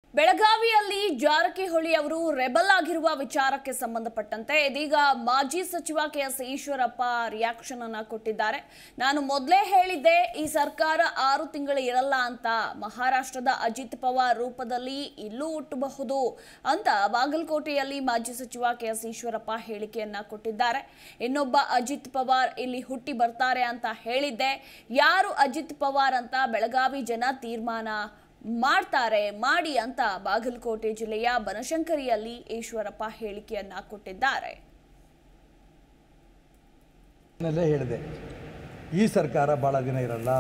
ಬೆಳಗಾವಿಯಲ್ಲಿ ಜಾರಕಿಹೊಳಿ ಅವರು ರೆಬಲ್ ಆಗಿರುವ ವಿಚಾರಕ್ಕೆ ಸಂಬಂಧಪಟ್ಟಂತೆ ಇದೀಗ ಮಾಜಿ ಸಚಿವ ಕೆ ಎಸ್ ಈಶ್ವರಪ್ಪ ರಿಯಾಕ್ಷನ್ ಅನ್ನ ಕೊಟ್ಟಿದ್ದಾರೆ ನಾನು ಮೊದಲೇ ಹೇಳಿದ್ದೆ ಈ ಸರ್ಕಾರ ಆರು ತಿಂಗಳು ಇರಲ್ಲ ಅಂತ ಮಹಾರಾಷ್ಟ್ರದ ಅಜಿತ್ ಪವಾರ್ ರೂಪದಲ್ಲಿ ಇಲ್ಲೂ ಹುಟ್ಟಬಹುದು ಅಂತ ಬಾಗಲಕೋಟೆಯಲ್ಲಿ ಮಾಜಿ ಸಚಿವ ಕೆ ಎಸ್ ಈಶ್ವರಪ್ಪ ಹೇಳಿಕೆಯನ್ನ ಕೊಟ್ಟಿದ್ದಾರೆ ಇನ್ನೊಬ್ಬ ಅಜಿತ್ ಪವಾರ್ ಇಲ್ಲಿ ಹುಟ್ಟಿ ಬರ್ತಾರೆ ಅಂತ ಹೇಳಿದ್ದೆ ಯಾರು ಅಜಿತ್ ಪವಾರ್ ಅಂತ ಬೆಳಗಾವಿ ಜನ ತೀರ್ಮಾನ ಮಾಡ್ತಾರೆ ಮಾಡಿ ಅಂತ ಬಾಗಲಕೋಟೆ ಜಿಲ್ಲೆಯ ಬನಶಂಕರಿಯಲ್ಲಿ ಈಶ್ವರಪ್ಪ ಹೇಳಿಕೆಯನ್ನ ಕೊಟ್ಟಿದ್ದಾರೆ ನಲ್ಲೇ ಹೇಳಿದೆ ಈ ಸರ್ಕಾರ ಭಾಳ ದಿನ ಇರಲ್ಲ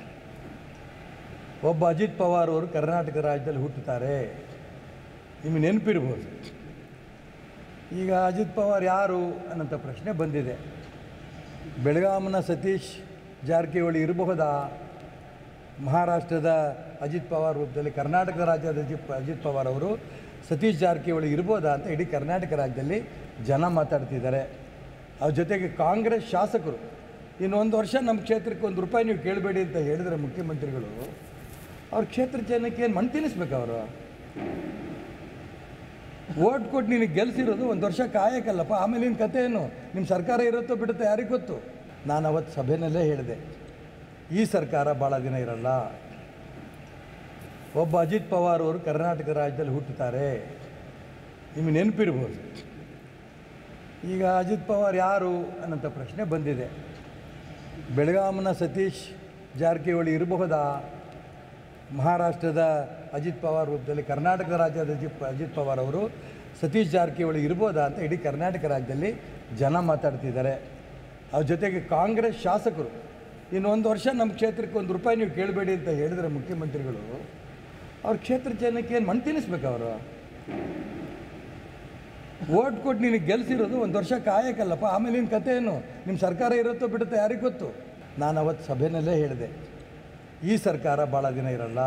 ಒಬ್ಬ ಅಜಿತ್ ಪವಾರ್ ಅವರು ಕರ್ನಾಟಕ ರಾಜ್ಯದಲ್ಲಿ ಹುಟ್ಟುತ್ತಾರೆ ನಿಮಗೆ ನೆನಪಿರ್ಬೋದು ಈಗ ಅಜಿತ್ ಪವಾರ್ ಯಾರು ಅನ್ನೋಂಥ ಪ್ರಶ್ನೆ ಬಂದಿದೆ ಬೆಳಗಾಮನ ಸತೀಶ್ ಜಾರಕಿಹೊಳಿ ಇರಬಹುದಾ ಮಹಾರಾಷ್ಟ್ರದ ಅಜಿತ್ ಪವಾರ್ ರೂಪದಲ್ಲಿ ಕರ್ನಾಟಕ ರಾಜ್ಯದ ಅಜಿತ್ ಅಜಿತ್ ಪವಾರ್ ಅವರು ಸತೀಶ್ ಜಾರಕಿಹೊಳಿ ಇರ್ಬೋದಾ ಅಂತ ಇಡೀ ಕರ್ನಾಟಕ ರಾಜ್ಯದಲ್ಲಿ ಜನ ಮಾತಾಡ್ತಿದ್ದಾರೆ ಅವ್ರ ಜೊತೆಗೆ ಕಾಂಗ್ರೆಸ್ ಶಾಸಕರು ಇನ್ನೊಂದು ವರ್ಷ ನಮ್ಮ ಕ್ಷೇತ್ರಕ್ಕೆ ಒಂದು ರೂಪಾಯಿ ನೀವು ಕೇಳಬೇಡಿ ಅಂತ ಹೇಳಿದರೆ ಮುಖ್ಯಮಂತ್ರಿಗಳು ಅವ್ರ ಕ್ಷೇತ್ರ ಜನಕ್ಕೆ ಏನು ಮಣ್ಣು ತಿನ್ನಿಸ್ಬೇಕು ಅವರು ಓಟ್ ಕೊಟ್ಟು ನಿನಗೆ ಗೆಲ್ಸಿರೋದು ಒಂದು ವರ್ಷ ಕಾಯಕಲ್ಲಪ್ಪ ಆಮೇಲೆ ನಿನ್ನ ಕತೆ ಏನು ನಿಮ್ಮ ಸರ್ಕಾರ ಇರುತ್ತೋ ಬಿಡುತ್ತೋ ಯಾರಿಗೆ ಗೊತ್ತು ನಾನು ಅವತ್ತು ಸಭೆಯಲ್ಲೇ ಹೇಳಿದೆ ಈ ಸರ್ಕಾರ ಭಾಳ ದಿನ ಇರಲ್ಲ ಒಬ್ಬ ಅಜಿತ್ ಪವಾರ್ ಅವರು ಕರ್ನಾಟಕ ರಾಜ್ಯದಲ್ಲಿ ಹುಟ್ಟುತ್ತಾರೆ ನಿಮಗೆ ನೆನಪಿರ್ಬೋದು ಈಗ ಅಜಿತ್ ಪವಾರ್ ಯಾರು ಅನ್ನೋಂಥ ಪ್ರಶ್ನೆ ಬಂದಿದೆ ಬೆಳಗಾಮನ ಸತೀಶ್ ಜಾರಕಿಹೊಳಿ ಇರಬಹುದಾ ಮಹಾರಾಷ್ಟ್ರದ ಅಜಿತ್ ಪವಾರ್ ರೂಪದಲ್ಲಿ ಕರ್ನಾಟಕ ರಾಜ್ಯದ ಅಜಿತ್ ಅಜಿತ್ ಪವಾರ್ ಅವರು ಸತೀಶ್ ಜಾರಕಿಹೊಳಿ ಇರ್ಬೋದಾ ಅಂತ ಇಡೀ ಕರ್ನಾಟಕ ರಾಜ್ಯದಲ್ಲಿ ಜನ ಮಾತಾಡ್ತಿದ್ದಾರೆ ಅವ್ರ ಜೊತೆಗೆ ಕಾಂಗ್ರೆಸ್ ಶಾಸಕರು ಇನ್ನೊಂದು ವರ್ಷ ನಮ್ಮ ಕ್ಷೇತ್ರಕ್ಕೆ ಒಂದು ರೂಪಾಯಿ ನೀವು ಕೇಳಬೇಡಿ ಅಂತ ಹೇಳಿದರೆ ಮುಖ್ಯಮಂತ್ರಿಗಳು ಅವ್ರ ಕ್ಷೇತ್ರ ಜನಕ್ಕೆ ಏನು ಮಣ್ಣು ತಿನ್ನಿಸ್ಬೇಕು ಅವರು ಓಟ್ ಕೊಟ್ಟು ನಿನಗೆ ಗೆಲ್ಸಿರೋದು ಒಂದು ವರ್ಷ ಕಾಯಕಲ್ಲಪ್ಪ ಆಮೇಲೆ ನಿನ್ನ ಕತೆ ಏನು ನಿಮ್ಮ ಸರ್ಕಾರ ಇರುತ್ತೋ ಬಿಡುತ್ತೋ ಯಾರಿಗೆ ಗೊತ್ತು ನಾನು ಅವತ್ತು ಸಭೆಯಲ್ಲೇ ಹೇಳಿದೆ ಈ ಸರ್ಕಾರ ಭಾಳ ದಿನ ಇರಲ್ಲ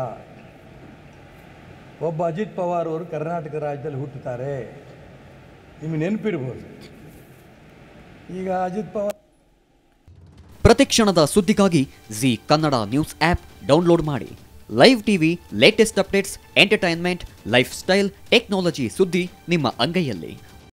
ಒಬ್ಬ ಅಜಿತ್ ಪವಾರ್ ಅವರು ಕರ್ನಾಟಕ ರಾಜ್ಯದಲ್ಲಿ ಹುಟ್ಟುತ್ತಾರೆ ನಿಮಗೆ ನೆನಪಿರ್ಬೋದು ಈಗ ಅಜಿತ್ ಪವಾರ್ ಪ್ರತಿಕ್ಷಣದ ಸುದ್ದಿಗಾಗಿ Zee Kannada news app download ಮಾಡಿ live TV latest updates entertainment lifestyle technology ಸುದ್ದಿ ನಿಮ್ಮ ಅಂಗೈಯಲ್ಲಿ